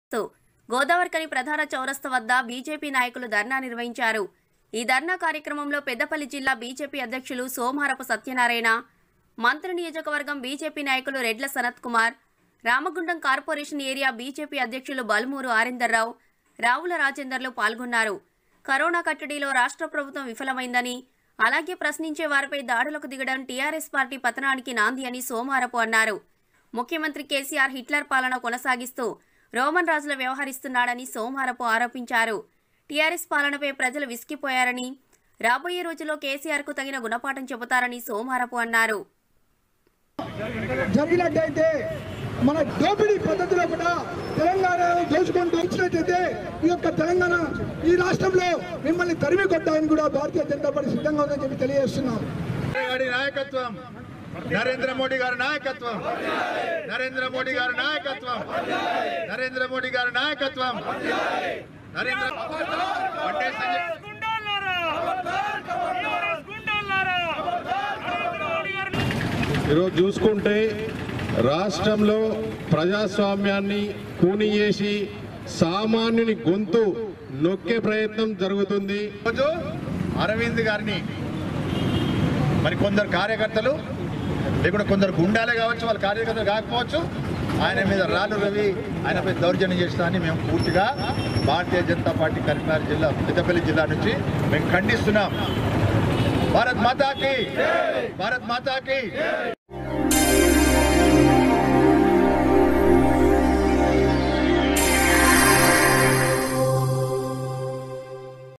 తో గోదావరికని ప్రధాన చౌరస్తా వద్ద బీజేపీ నాయకులు ధర్నా నిర్వహించారు ఈ ధర్నా కార్యక్రమంలో పెద్దపల్లి జిల్లా బీజేపీ అధ్యక్షులు సోమారపు సత్యనారాయణ మంత్రి నియోజకవర్గం బీజేపీ నాయకులు Redla Sanath Kumar Ramagundam corporation area BJP అధ్యక్షులు బల్మూరు ఆరిందర్రావు రావుల రాజేందర్లు పాల్గొన్నారు కరోనా కట్టడిలో రాష్ట్ర ప్రభుత్వం విఫలమైందని అలాగే ప్రశ్నించే వారిపై దాడులకు దిగడం టీఆర్ఎస్ పార్టీ పతనానికి నాంది అని సోమారపు అన్నారు ముఖ్యమంత్రి కేసీఆర్ హిట్లర్ పాలన కొనసాగిస్తూ రోమన్ రాజుల వ్యవహరిస్తున్నాడని సోమారపు ఆరోపించారు టీఆర్ఎస్ పాలనపై ప్రజలు విసిగిపోయారని రాబోయే రోజుల్లో కేసీఆర్కు తగిన గుణపాఠం చెబుతారని సోమారపు అన్నారు జరిగినట్టయితే మన దోపిడీ పద్ధతిలో కూడా తెలంగాణ దోచుకుంటూ వచ్చినట్టయితే ఈ యొక్క తెలంగాణ ఈ రాష్ట్రంలో మిమ్మల్ని తరిమి కొట్టాలని కూడా భారతీయ జనతా పార్టీ సిద్ధంగా ఉందని చెప్పి తెలియజేస్తున్నాం గారి నాయకత్వం నరేంద్ర మోడీ గారి నాయకత్వం నరేంద్ర మోడీ గారి నాయకత్వం నరేంద్ర మోడీ గారి నాయకత్వం నరేంద్ర బండే సంజయ్ గుండాలారా టీఆర్ఎస్ గుండాలారా నరేంద్ర మోడీ గారిని ఈరోజు చూసుకుంటే రాష్ట్రంలో ప్రజాస్వామ్యాన్ని కూని చేసి సామాన్యుని గొంతు నొక్కే ప్రయత్నం జరుగుతుంది రోజు అరవింద్ గారిని మరి కొందరు కార్యకర్తలు లేకుంటే కొందరు గుండాలే కావచ్చు వాళ్ళ కార్యకర్తలు కాకపోవచ్చు ఆయన మీద రాళ్ళు రవి ఆయనపై దౌర్జన్యం చేస్తానని మేము పూర్తిగా భారతీయ జనతా పార్టీ కరీంనగర్ జిల్లా పెద్దపల్లి జిల్లా నుంచి మేము ఖండిస్తున్నాం భారత్ మాతాకి భారత్ మాతాకి